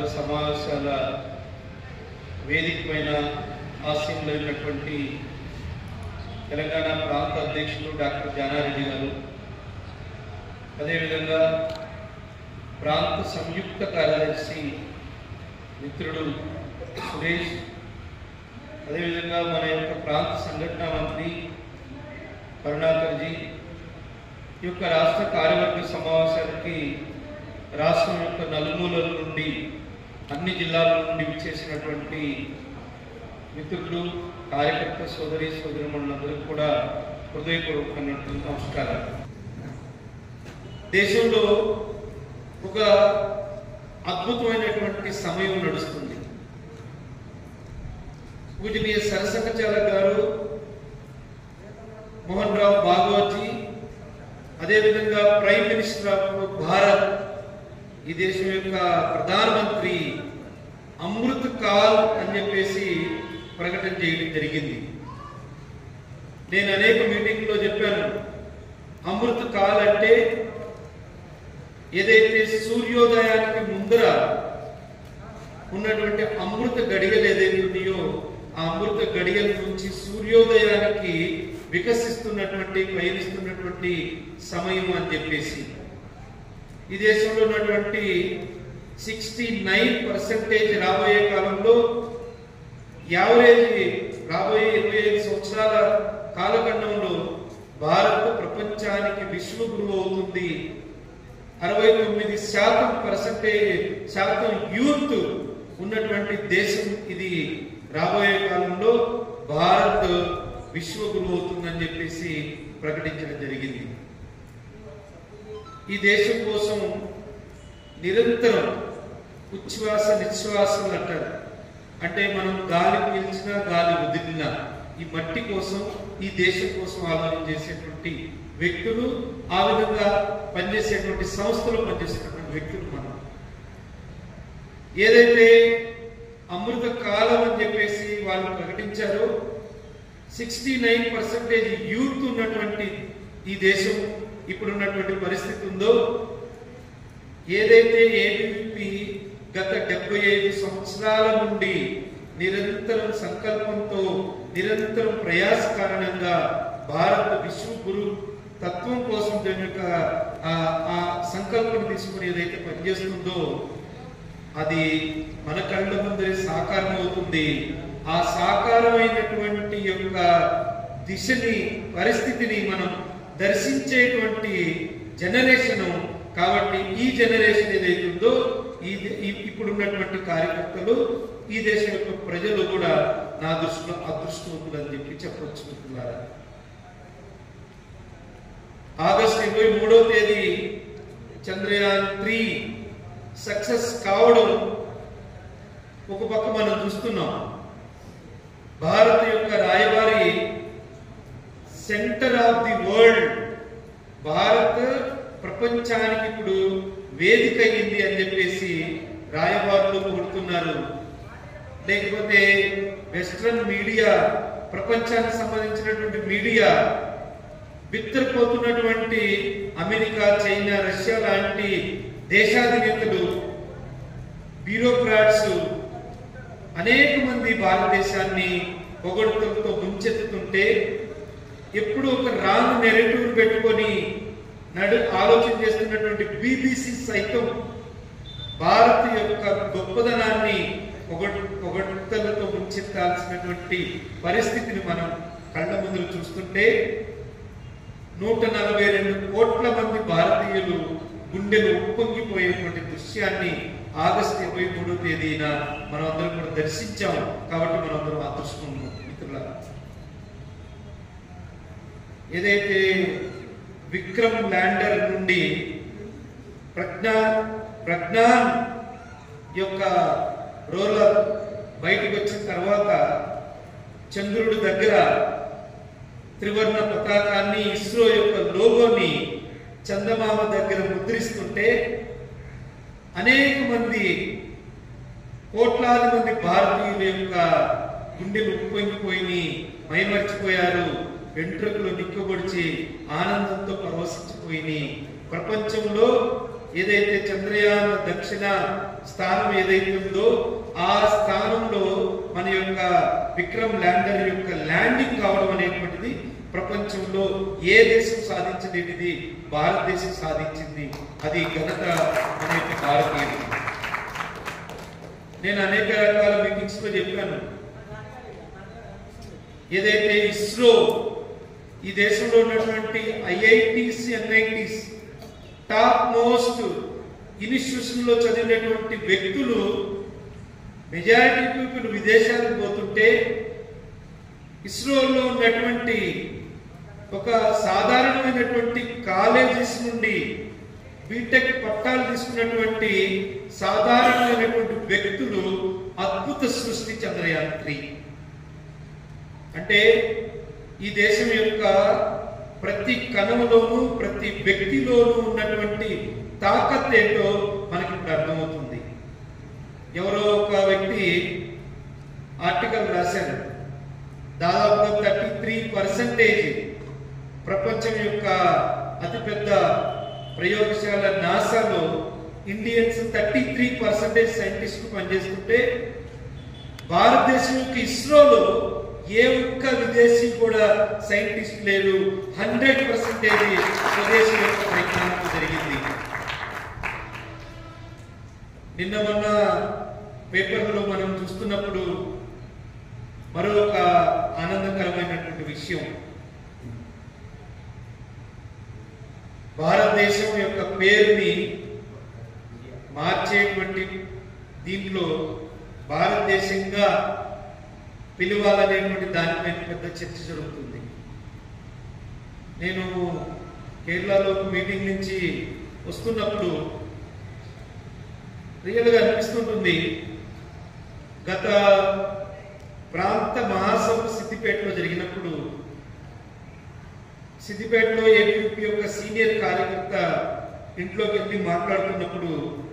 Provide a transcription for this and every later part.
కార్యవర్గ సమావేశాల వేదిక పైన ఆశీనులైనటువంటి తెలంగాణ ప్రాంత అధ్యక్షులు డాక్టర్ జానారెడ్డి గారు అదేవిధంగా ప్రాంత సంయుక్త కార్యదర్శి మిత్రుడు సురేష్ అదేవిధంగా మన యొక్క ప్రాంత సంఘటన మంత్రి కరుణాకర్జీ ఈ యొక్క రాష్ట్ర కార్యవర్గ సమావేశానికి రాష్ట్రం యొక్క నలుమూలల నుండి అన్ని జిల్లాల నుండి విచ్చేసినటువంటి మిత్రులు కార్యకర్త సోదరి సోదరిమణులందరికీ కూడా హృదయపూర్వకమైనటువంటి నమస్కారాలు దేశంలో ఒక అద్భుతమైనటువంటి సమయం నడుస్తుంది పూజనీయ సరసంగచాలక్ గారు మోహన్ రావు భాగవత్జీ అదేవిధంగా ప్రైమ్ మినిస్టర్ ఆఫ్ భారత్ ఈ దేశం యొక్క ప్రధానమంత్రి అమృత్ కాల్ అని చెప్పేసి ప్రకటన చేయడం జరిగింది నేను అనేక మీటింగ్లో చెప్పాను అమృత్ కాల్ అంటే ఏదైతే సూర్యోదయానికి ముందర ఉన్నటువంటి అమృత గడియలు ఏదైతే ఉన్నాయో ఆ అమృత గడియల నుంచి సూర్యోదయానికి వికసిస్తున్నటువంటి పయనిస్తున్నటువంటి సమయం అని చెప్పేసి ఈ దేశంలో ఉన్నటువంటి సిక్స్టీ నైన్ పర్సెంటేజ్ రాబోయే కాలంలో యావరేజ్ రాబోయే ఇరవై ఐదు సంవత్సరాల కాలఖండంలో భారత్ ప్రపంచానికి విశ్వగురువు అవుతుంది అరవై తొమ్మిది శాతం పర్సెంటేజ్ శాతం యూత్ ఉన్నటువంటి దేశం ఇది రాబోయే కాలంలో భారత్ విశ్వగురువు అవుతుందని చెప్పేసి ప్రకటించడం జరిగింది ఈ దేశం కోసం నిరంతరం ఉచ్ఛ్వాస నిశ్వాసాలు అంటారు అంటే మనం గాలి పీల్చినా గాలి వదిలినా ఈ మట్టి కోసం ఈ దేశం కోసం ఆలోచన చేసేటువంటి వ్యక్తులు ఆ విధంగా పనిచేసేటువంటి సంస్థలు పనిచేసేటువంటి వ్యక్తులు మనం ఏదైతే అమృత కాలం అని చెప్పేసి వాళ్ళు ప్రకటించారో సిక్స్టీ నైన్ పర్సెంటేజ్ యూత్ ఉన్నటువంటి ఈ దేశం ఇప్పుడున్నటువంటి పరిస్థితి ఉందో ఏదైతే ఏబీపీ గత డెబ్బై ఐదు సంవత్సరాల నుండి నిరంతరం సంకల్పంతో నిరంతరం ప్రయాస కారణంగా భారత విశ్వగురు తత్వం కోసం దాని యొక్క ఆ- ఆ సంకల్పం తీసుకుని ఏదైతే పనిచేస్తుందో అది మన కళ్ళ ముందరే సాకారం అవుతుంది ఆ సాకారమైనటువంటి యొక్క దిశని పరిస్థితిని మనం దర్శించేటువంటి జనరేషన్ కాబట్టి ఈ జనరేషన్ ఏదైతే ఉందో ఈ ఈ- ఇప్పుడున్నటువంటి కార్యకర్తలు ఈ దేశం యొక్క ప్రజలు కూడా నా దృష్టిలో అదృష్టవంతులు అని చెప్పి చెప్పొచ్చు మిత్రులారా. ఆగస్ట్ ఇరవై మూడవ తేదీ చంద్రయాన్ త్రీ సక్సెస్ కావడం ఒక పక్క మనం చూస్తున్నాం భారత్ యొక్క రాయబారి centre of the world Bharat ప్రపంచానికి ఇప్పుడు వేదిక అయింది అని చెప్పేసి రాయబారులు పొగుడుతున్నారు లేకపోతే వెస్ట్రన్ మీడియా ప్రపంచానికి సంబంధించినటువంటి మీడియా బిత్తరపోతున్నటువంటి అమెరికా చైనా రష్యా లాంటి దేశాధినేతలు బ్యూరోక్రాట్స్ అనేక మంది భారతదేశాన్ని పొగడుతలతో ముంచెత్తుతుంటే ఎప్పుడు ఒక రాంగ్ నెరేటివ్ పెట్టుకొని నడు ఆలోచన చేస్తున్నటువంటి బీబీసీ సైతం భారత్ యొక్క గొప్పదనాన్ని పొగడ్ పొగడ్తలతో ముంచెత్తాల్సినటువంటి పరిస్థితిని మనం కళ్ళ ముందు చూస్తుంటే నూట నలభై రెండు కోట్ల మంది భారతీయులు గుండెలు ఉప్పొంగిపోయేటువంటి దృశ్యాన్ని ఆగస్టు ఇరవై మూడో తేదీన మనం అందరం కూడా దర్శించాం కాబట్టి మనం అందరం అదృష్టం మిత్రులారా ఏదైతే విక్రమ్ ల్యాండర్ నుండి ప్రజ్ఞా ప్రజ్ఞాన్ యొక్క రోలర్ బయటకు వచ్చిన తర్వాత చంద్రుడి దగ్గర త్రివర్ణ పతాకాన్ని ఇస్రో యొక్క లోగోని చందమామ దగ్గర ముద్రిస్తుంటే అనేక మంది కోట్లాది మంది భారతీయుల యొక్క గుండెలు ఉప్పొంగిపోయి మైమర్చిపోయారు వెంట్రుకలు నిక్కబొడిచి ఆనందంతో పరవశించిపోయి ప్రపంచంలో ఏదైతే చంద్రయాన్ దక్షిణ స్థానం ఏదైతే ఉందో ఆ స్థానంలో మన యొక్క విక్రమ్ ల్యాండర్ యొక్క ల్యాండింగ్ కావడం అనేటువంటిది ప్రపంచంలో ఏ దేశం సాధించలేనిది భారతదేశం సాధించింది అది ఘనత మన యొక్క భారతీయులు నేను అనేక రకాల మీటింగ్స్ లో చెప్పాను ఏదైతే ఇస్రో ఈ దేశంలో ఉన్నటువంటి IITs NITs top most institution లో చదివినటువంటి వ్యక్తులు మెజారిటీ పీపుల్ విదేశాలకు పోతుంటే ఇస్రోలో ఉన్నటువంటి ఒక సాధారణమైనటువంటి కాలేజెస్ నుండి బీటెక్ పట్టాలు తీసుకున్నటువంటి సాధారణమైనటువంటి వ్యక్తులు అద్భుత సృష్టి చంద్రయాన్ త్రీ అంటే ఈ దేశం యొక్క ప్రతి కణంలోనూ ప్రతి వ్యక్తిలోనూ ఉన్నటువంటి తాకత్ ఏంటో మనకి ఇప్పుడు అర్థమవుతుంది ఎవరో ఒక వ్యక్తి ఆర్టికల్ రాశారు దాదాపుగా థర్టీ త్రీ పర్సెంటేజ్ ప్రపంచం యొక్క అతిపెద్ద ప్రయోగశాల నాసాలో ఇండియన్స్ థర్టీ త్రీ పర్సెంటేజ్ సైంటిస్టులు పనిచేస్తుంటే భారతదేశం యొక్క ఇస్రోలో ఏ ఒక్క విదేశీ కూడా సైంటిస్ట్ లేరు హండ్రెడ్ పర్సెంటేజ్ స్వదేశీ యొక్క ప్రయత్నాలకు జరిగింది నిన్న మొన్న పేపర్లో మనం చూస్తున్నప్పుడు మరొక ఆనందకరమైనటువంటి విషయం భారతదేశం యొక్క పేరుని మార్చేటువంటి దీంట్లో భారతదేశంగా పిలవాలనేటువంటి దానిపైన పెద్ద చర్చ జరుగుతుంది నేను కేరళలో మీటింగ్ నుంచి వస్తున్నప్పుడు రియల్గా అనిపిస్తుంటుంది గత ప్రాంత మహాసభ సిద్దిపేటలో జరిగినప్పుడు సిద్దిపేటలో ఏపీపీ యొక్క సీనియర్ కార్యకర్త ఇంట్లోకి వెళ్ళి మాట్లాడుతున్నప్పుడు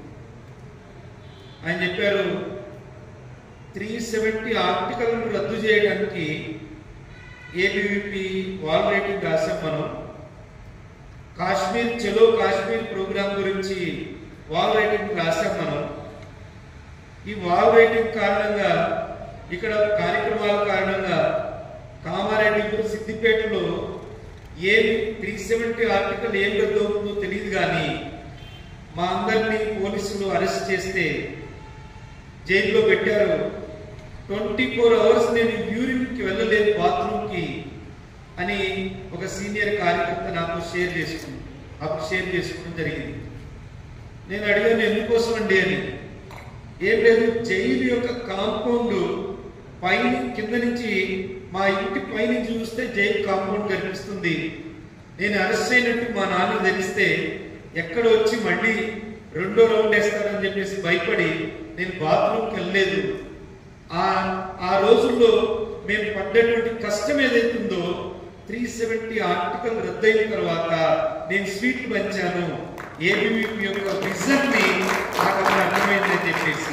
ఆయన చెప్పారు త్రీ సెవెంటీ ఆర్టికల్ను రద్దు చేయడానికి ఏబీవీపీ వాల్ రేటింగ్ రాసాం మనం కాశ్మీర్ చలో కాశ్మీర్ ప్రోగ్రాం గురించి వాల్ రేటింగ్ రాసాం మనం ఈ వాల్ రేటింగ్ కారణంగా ఇక్కడ కార్యక్రమాల కారణంగా కామారెడ్డిలో సిద్దిపేటలో ఏమి త్రీ సెవెంటీ ఆర్టికల్ ఏం రద్దు అవుతుందో తెలియదు కానీ మా అందరినీ పోలీసులు అరెస్ట్ చేస్తే జైల్లో పెట్టారు ట్వంటీ ఫోర్ అవర్స్ నేను యూరిన్కి వెళ్ళలేదు బాత్రూమ్కి అని ఒక సీనియర్ కార్యకర్త నాతో షేర్ చేసుకుంది అప్పుడు షేర్ చేసుకోవడం జరిగింది నేను అడిగాను ఎందుకోసం అండి అని ఏం లేదు జైలు యొక్క కాంపౌండ్ పైన కింద నుంచి మా ఇంటి పైనుంచి చూస్తే జైలు కాంపౌండ్ కనిపిస్తుంది నేను అరెస్ట్ అయినట్టు మా నాన్న తెలిస్తే ఎక్కడ వచ్చి మళ్ళీ రెండో రౌండ్ వేస్తారని చెప్పేసి భయపడి నేను బాత్రూమ్కి వెళ్ళలేదు ఆ ఆ రోజుల్లో మేము పడ్డటువంటి కష్టం ఏదైతుందో త్రీ సెవెంటీ ఆర్టికల్ రద్దయిన తర్వాత నేను స్వీట్లు పంచాను ఏబీవీపీ యొక్క విజన్ ని నాకు అప్పుడు అర్థమైందని చెప్పేసి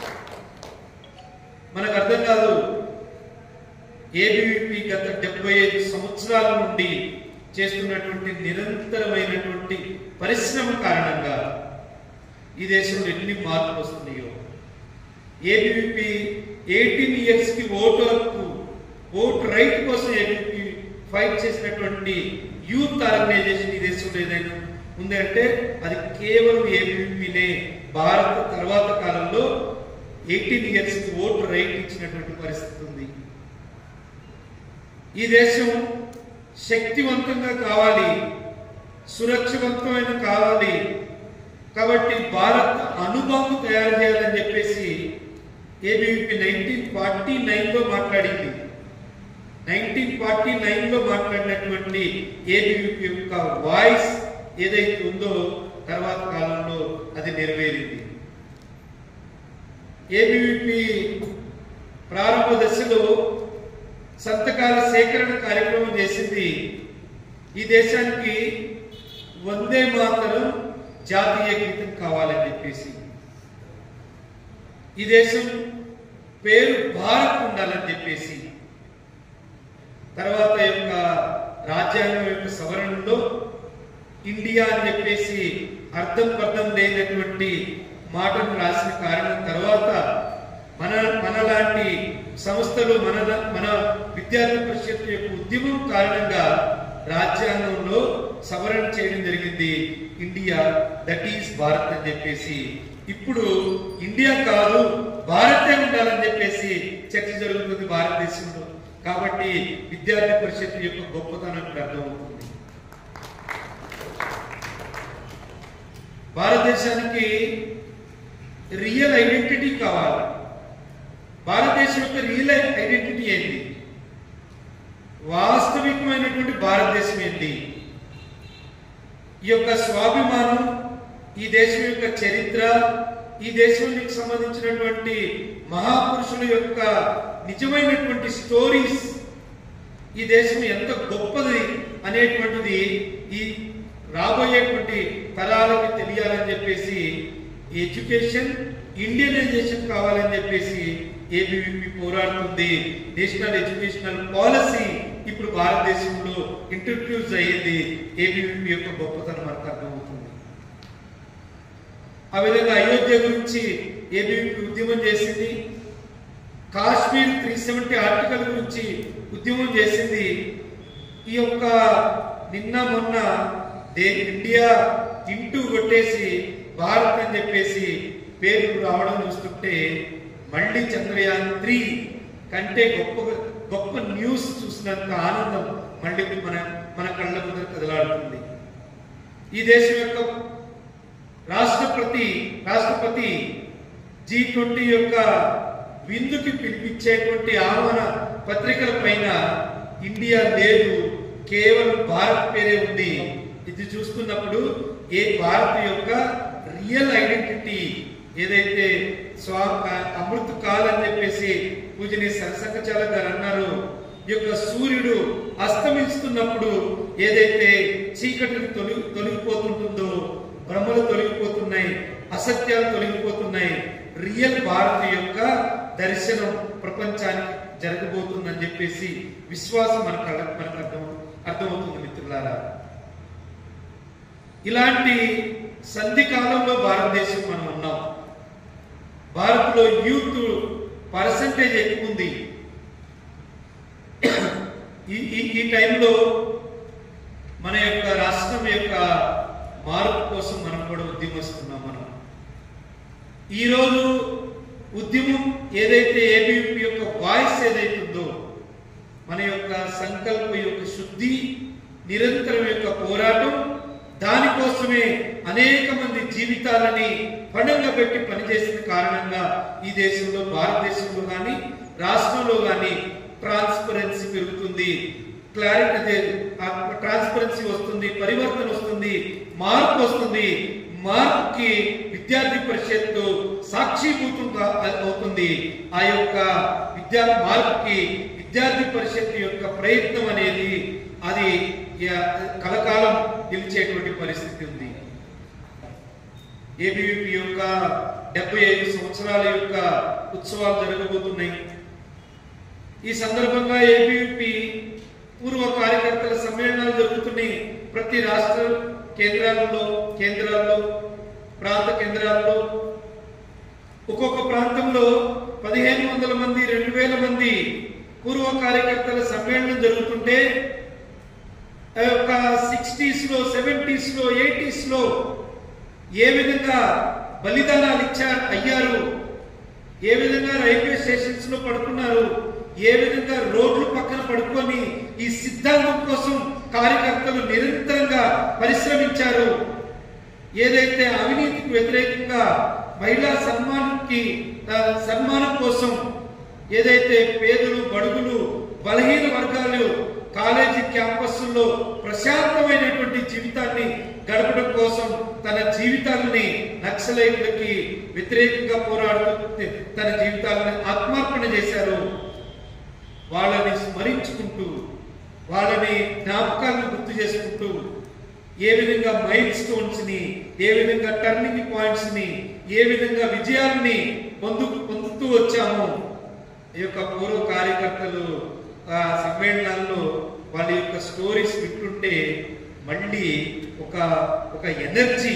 మనకు అర్థం కాదు ఏబీవీపీ గత డెబ్బై ఐదు సంవత్సరాల నుండి చేస్తున్నటువంటి నిరంతరమైనటువంటి పరిశ్రమ కారణంగా ఈ దేశంలో ఎన్ని మార్పులు వస్తున్నాయో ఏబీవీపీ ఎయిటీన్ ఇయర్స్ కి ఓటు హక్కు ఓటు రైట్ కోసం ఏబీపీ ఫైట్ చేసినటువంటి యూత్ ఆర్గనైజేషన్ ఈ దేశంలో ఏదైనా ఉందంటే అది కేవలం ఏబీవీపీనే భారత తర్వాత కాలంలో ఎయిటీన్ ఇయర్స్ కి ఓటు రైట్ ఇచ్చినటువంటి పరిస్థితి ఉంది ఈ దేశం శక్తివంతంగా కావాలి సురక్షితవంతమైన కావాలి కాబట్టి భారత్ అనుబాంబు తయారు చేయాలని చెప్పేసి ఏబీవీపీ నైన్టీన్ ఫార్టీ నైన్లో మాట్లాడింది నైన్టీన్ ఫార్టీ నైన్లో మాట్లాడినటువంటి ఏబీవీపీ యొక్క వాయిస్ ఏదైతే ఉందో తర్వాత కాలంలో అది నెరవేరింది ఏబీవీపీ ప్రారంభ దశలో సంతకాల సేకరణ కార్యక్రమం చేసింది ఈ దేశానికి వందే మాతరం జాతీయ గీతం కావాలని చెప్పేసి ఈ దేశం పేరు భారత్ ఉండాలని చెప్పేసి తర్వాత యొక్క రాజ్యాంగం యొక్క సవరణలో ఇండియా అని చెప్పేసి అర్థం పర్థం లేనటువంటి మాటను రాసిన కారణం తర్వాత మన మనలాంటి సంస్థలు మన మన విద్యార్థి పరిషత్ యొక్క ఉద్యమం కారణంగా రాజ్యాంగంలో సవరణ చేయడం జరిగింది ఇండియా దట్ ఈస్ భారత్ అని చెప్పేసి ఇప్పుడు ఇండియా కాదు భారతే ఉండాలని చెప్పేసి చర్చ జరుగుతుంది భారతదేశంలో కాబట్టి విద్యార్థి పరిషత్ యొక్క గొప్పతనం ఇప్పుడు అర్థమవుతుంది భారతదేశానికి రియల్ ఐడెంటిటీ కావాలి భారతదేశం యొక్క రియల్ ఐడెంటిటీ ఏంటి వాస్తవికమైనటువంటి భారతదేశం ఏంటి ఈ యొక్క స్వాభిమానం ఈ దేశం యొక్క చరిత్ర ఈ దేశానికి సంబంధించినటువంటి మహాపురుషుల యొక్క నిజమైనటువంటి స్టోరీస్ ఈ దేశం ఎంత గొప్పది అనేటువంటిది ఈ రాబోయేటువంటి తరాలకి తెలియాలని చెప్పేసి ఎడ్యుకేషన్ ఇండియనైజేషన్ కావాలని చెప్పేసి ఏబీవీపీ పోరాడుతుంది నేషనల్ ఎడ్యుకేషనల్ పాలసీ ఇప్పుడు భారతదేశంలో ఇంట్రడ్యూస్ అయ్యింది ఏబీవీపీ యొక్క గొప్పతనం మనకు అర్థమవుతుంది ఆ విధంగా అయోధ్య గురించి ఏబీవీపీ ఉద్యమం చేసింది కాశ్మీర్ త్రీ సెవెంటీ ఆర్టికల్ గురించి ఉద్యమం చేసింది ఈ యొక్క నిన్న మొన్న దే ఇండియా ఇంటూ కొట్టేసి భారత్ అని చెప్పేసి పేరు రావడం చూస్తుంటే మళ్ళీ చంద్రయాన్ త్రీ కంటే గొప్ప గొప్ప న్యూస్ చూసినంత ఆనందం మళ్ళీ మన మన కళ్ళ ముందర కదలాడుతుంది ఈ దేశం యొక్క రాష్ట్రపతి రాష్ట్రపతి జీ ట్వంటీ యొక్క విందుకి పిలిపించేటువంటి ఆహ్వాన పత్రికల పైన ఇండియా లేదు కేవలం భారత్ పేరే ఉంది ఇది చూస్తున్నప్పుడు ఏ భారత్ యొక్క రియల్ ఐడెంటిటీ ఏదైతే స్వా అమృత కాల్ అని చెప్పేసి పూజని సరసంగచాల గారు అన్నారు ఈ యొక్క సూర్యుడు అస్తమిస్తున్నప్పుడు ఏదైతే చీకటిని తొలగి తొలగిపోతుంటుందో భ్రమలు తొలగిపోతున్నాయి అసత్యాలు తొలగిపోతున్నాయి రియల్ భారత్ యొక్క దర్శనం ప్రపంచానికి జరగబోతుందని చెప్పేసి విశ్వాసం మనకు అర్థం- మనకు అర్థం అర్థమవుతుంది మిత్రులారా ఇలాంటి సంధి కాలంలో భారతదేశం మనం ఉన్నాం భారత్లో యూత్ పర్సంటేజ్ ఎక్కువ ఉంది ఈ ఈ ఈ టైంలో మన యొక్క రాష్ట్రం యొక్క మార్పు కోసం మనం కూడా ఉద్యమిస్తున్నాం మనం ఈరోజు ఉద్యమం ఏదైతే ఏబీపీ యొక్క వాయిస్ ఏదైతుందో మన యొక్క సంకల్ప యొక్క శుద్ధి నిరంతరం యొక్క పోరాటం దానికోసమే అనేక మంది జీవితాలని పణంగా పెట్టి పనిచేసిన కారణంగా ఈ దేశంలో భారతదేశంలో కానీ రాష్ట్రంలో కానీ ట్రాన్స్పరెన్సీ పెరుగుతుంది క్లారిటీ ట్రాన్స్పరెన్సీ వస్తుంది పరివర్తన వస్తుంది మార్పు వస్తుంది మార్పుకి విద్యార్థి పరిషత్తు సాక్షిభూతంగా అవుతుంది ఆ యొక్క విద్యా మార్పుకి విద్యార్థి పరిషత్ యొక్క ప్రయత్నం అనేది అది య- కలకాలం నిలిచేటువంటి పరిస్థితి ఉంది ఏబీవీపీ యొక్క డెబ్బై ఐదు సంవత్సరాల యొక్క ఉత్సవాలు జరగబోతున్నాయి ఈ సందర్భంగా ఏబీవీపీ పూర్వ కార్యకర్తల సమ్మేళనాలు జరుగుతున్నాయి ప్రతి రాష్ట్ర కేంద్రాలలో కేంద్రాల్లో ప్రాంత కేంద్రాల్లో ఒక్కొక్క ప్రాంతంలో పదిహేను వందల మంది రెండు వేల మంది పూర్వ కార్యకర్తల సమ్మేళనం జరుగుతుంటే ఆ యొక్క సిక్స్టీస్ లో సెవెంటీస్ లో ఎయిటీస్ లో ఏ విధంగా బలిదానాలు ఇచ్చారు అయ్యారు ఏ విధంగా రైల్వే స్టేషన్స్ లో పడుకున్నారు ఏ విధంగా రోడ్లు పక్కన పడుకొని ఈ సిద్ధాంతం కోసం కార్యకర్తలు నిరంతరంగా పరిశ్రమించారు ఏదైతే అవినీతికి వ్యతిరేకంగా మహిళా సన్మానంకి ఆ, సన్మానం కోసం ఏదైతే పేదలు బడుగులు బలహీన వర్గాలు కాలేజీ క్యాంపస్లో ప్రశాంతమైనటువంటి జీవితాన్ని గడపడం కోసం తన జీవితాలని నక్సలైట్లకి వ్యతిరేకంగా పోరాడుతూ తన జీవితాలను ఆత్మార్పణ చేశారు వాళ్ళని స్మరించుకుంటూ వాళ్ళని జ్ఞాపకాలను గుర్తు చేసుకుంటూ ఏ విధంగా మైల్ స్టోన్స్ ని ఏ విధంగా టర్నింగ్ పాయింట్స్ ని ఏ విధంగా విజయాల్ని పొందు పొందుతూ వచ్చాము ఈ యొక్క పూర్వ కార్యకర్తలు ఆ సమ్మేళనాల్లో వాళ్ళ యొక్క స్టోరీస్ వింటుంటే మళ్ళీ ఒక ఒక ఎనర్జీ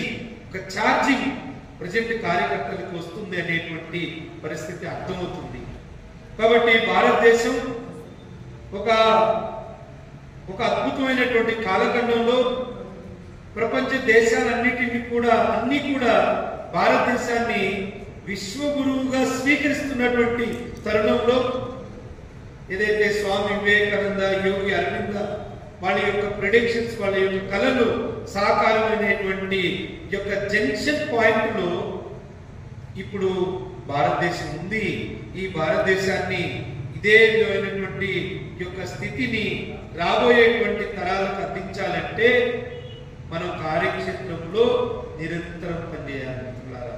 ఒక ఛార్జింగ్ ప్రజెంట్ కార్యకర్తలకు వస్తుంది అనేటువంటి పరిస్థితి అర్థమవుతుంది కాబట్టి భారతదేశం ఒక ఒక అద్భుతమైనటువంటి కాలఖండంలో ప్రపంచ దేశాలన్నిటినీ కూడా అన్ని కూడా భారతదేశాన్ని విశ్వగురువుగా స్వీకరిస్తున్నటువంటి తరుణంలో ఏదైతే స్వామి వివేకానంద యోగి అరవింద వాళ్ళ యొక్క ప్రిడిక్షన్స్ వాళ్ళ యొక్క కళలు సాకారమైనటువంటి యొక్క జంక్షన్ పాయింట్ లో ఇప్పుడు భారతదేశం ఉంది ఈ భారతదేశాన్ని ఇదే విధమైనటువంటి యొక్క స్థితిని రాబోయేటువంటి తరాలకు అందించాలంటే మనం కార్యక్షేత్రంలో నిరంతరం పనిచేయాలి మిత్రులారా.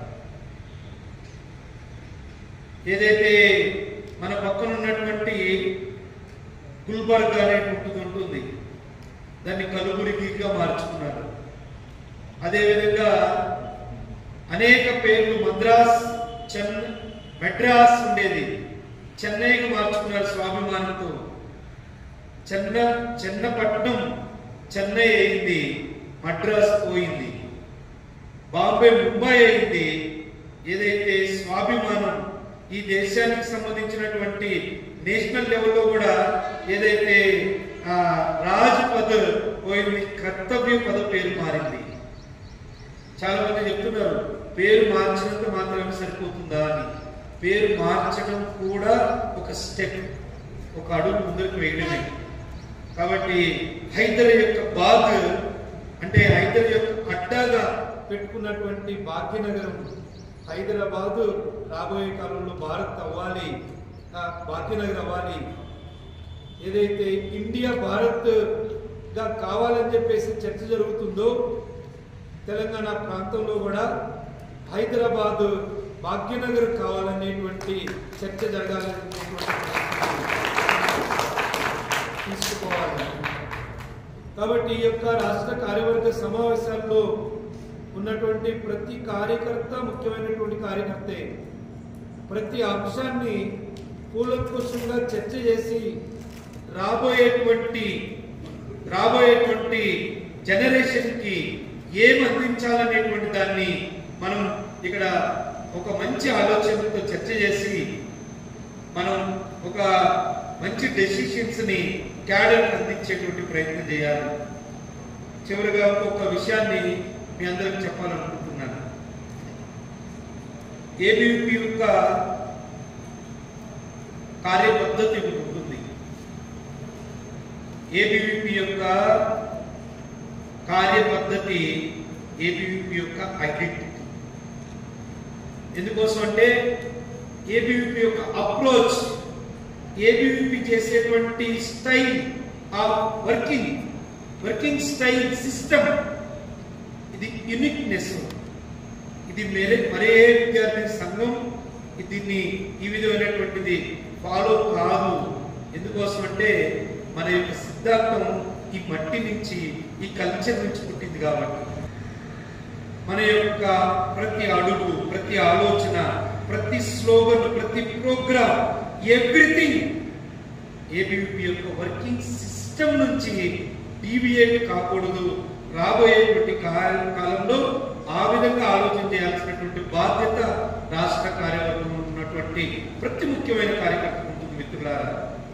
ఏదైతే మన పక్కన ఉన్నటువంటి గుల్బర్గ్ అనేటువంటిది ఉంటుంది దాన్ని కలుగురిగిగా మార్చుకున్నారు అదేవిధంగా అనేక పేర్లు మద్రాస్ చెన్ మెడ్రాస్ ఉండేది చెన్నైకి మార్చుకున్నారు స్వాభిమానంతో చెన్న చెన్నపట్నం చెన్నై అయింది మద్రాస్ పోయింది బాంబే ముంబై అయింది ఏదైతే స్వాభిమానం ఈ దేశానికి సంబంధించినటువంటి నేషనల్ లెవెల్లో కూడా ఏదైతే ఆ, రాజ్ పద్ పోయింది కర్తవ్య పద పేరు మారింది చాలా మంది చెప్తున్నారు పేరు మార్చినంత మాత్రమే సరిపోతుందా అని పేరు మార్చడం కూడా ఒక స్టెప్ ఒక అడుగు ముందరికి వేయడమే కాబట్టి హైదర్ యొక్క బాగ్ అంటే హైదర్ యొక్క అడ్డాగా పెట్టుకున్నటువంటి భాగ్యనగరం హైదరాబాద్ రాబోయే కాలంలో భారత్ అవ్వాలి ఆ, భాగ్యనగర్ అవ్వాలి ఏదైతే ఇండియా భారత్ గా కావాలని చెప్పేసి చర్చ జరుగుతుందో తెలంగాణ ప్రాంతంలో కూడా హైదరాబాద్ భాగ్యనగర్ కావాలనేటువంటి చర్చ జరగాలనేటువంటి తీసుకోవాలి కాబట్టి ఈ యొక్క రాష్ట్ర కార్యవర్గ సమావేశాల్లో ఉన్నటువంటి ప్రతి కార్యకర్త ముఖ్యమైనటువంటి కార్యకర్తే ప్రతి అంశాన్ని కూలంకుషంగా చర్చ చేసి రాబోయేటువంటి రాబోయేటువంటి జనరేషన్ కి ఏం అందించాలనేటువంటి దాన్ని మనం ఇక్కడ ఒక మంచి ఆలోచనతో చర్చ చేసి మనం ఒక మంచి డెసిషన్స్ ని క్యాడర్ అందించేటువంటి ప్రయత్నం చేయాలి చివరిగా ఒక విషయాన్ని మీ అందరికి చెప్పాలనుకుంటున్నాను ఏబీవీపీ యొక్క కార్యపద్ధతి ఒకటి ఉంటుంది ఏబీవీపీ యొక్క కార్యపద్ధతి ఏబీవీపీ యొక్క ఐడెంటిటీ ఎందుకోసం అంటే ఏబీవీపీ యొక్క అప్రోచ్ ఏబీవీపీ చేసేటువంటి style of working working style system ఇది యునిక్నెస్ ఇది మరే మరే విద్యార్థి సంఘం దీన్ని ఈ విధమైనటువంటిది ఫాలో కాదు ఎందుకోసం అంటే మన యొక్క సిద్ధాంతం ఈ మట్టి నుంచి ఈ కల్చర్ నుంచి పుట్టింది కాబట్టి మన యొక్క ప్రతి అడుగు ప్రతి ఆలోచన ప్రతి స్లోగన్ ప్రతి ప్రోగ్రామ్ ఎవ్రీథింగ్ ఏబీవీపీ యొక్క వర్కింగ్ సిస్టమ్ నుంచి డీవియేట్ కాకూడదు రాబోయేటువంటి కా- కాలంలో ఆ విధంగా ఆలోచన చేయాల్సినటువంటి బాధ్యత రాష్ట్ర కార్యవర్గంలో ఉన్నటువంటి ప్రతి ముఖ్యమైన కార్యకర్త ఉంటుంది మిత్రులారా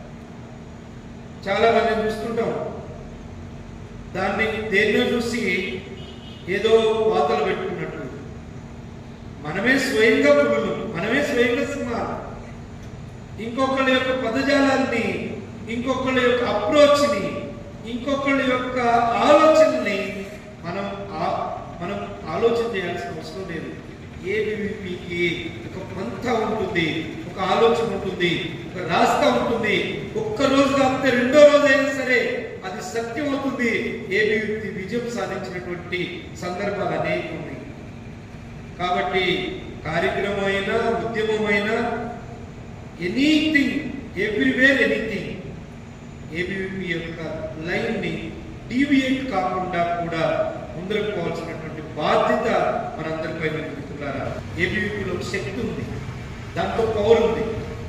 చాలా మంది చూస్తుంటాం దాన్ని దేన్నో చూసి ఏదో వాతలు పెట్టుకున్నట్టు మనమే స్వయంగా పులులు మనమే స్వయంగా సింహాలు ఇంకొకళ్ళ యొక్క పదజాలాన్ని ఇంకొకళ్ళ యొక్క అప్రోచ్ని ఇంకొకళ్ళ యొక్క ఆలోచనని మనం ఆ- మనం ఆలోచన చేయాల్సిన అవసరం లేదు ఏబీవీపీకి ఒక పంథ ఉంటుంది ఒక ఆలోచన ఉంటుంది ఒక రాస్తా ఉంటుంది ఒక్క రోజు కాకపోతే రెండో రోజు అయినా సరే అది సత్యం అవుతుంది ఏబీవీపీ విజయం సాధించినటువంటి సందర్భాలు అనేక ఉన్నాయి కాబట్టి కార్యక్రమం అయినా ఉద్యమమైనా ఎనీథింగ్ ఎవ్రీవేర్ ఎనీథింగ్ ఏబీవీపీ యొక్క లైన్ ని డీవియేట్ కాకుండా కూడా ముందరకు పోవాల్సినటువంటి బాధ్యత మనందరిపై మిత్రులారా ఏబీవీపీలో శక్తి ఉంది దాంట్లో పవర్ ఉంది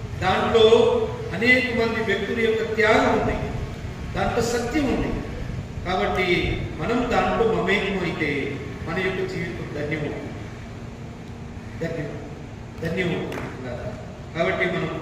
దాంట్లో అనేక మంది వ్యక్తుల యొక్క త్యాగం ఉంది దాంట్లో సత్యం ఉంది కాబట్టి మనం దాంట్లో మమేకం అయితే మన యొక్క జీవితం ధన్యమవుతుంది ధన్యం ధన్యమవుతుంది కాబట్టి మనం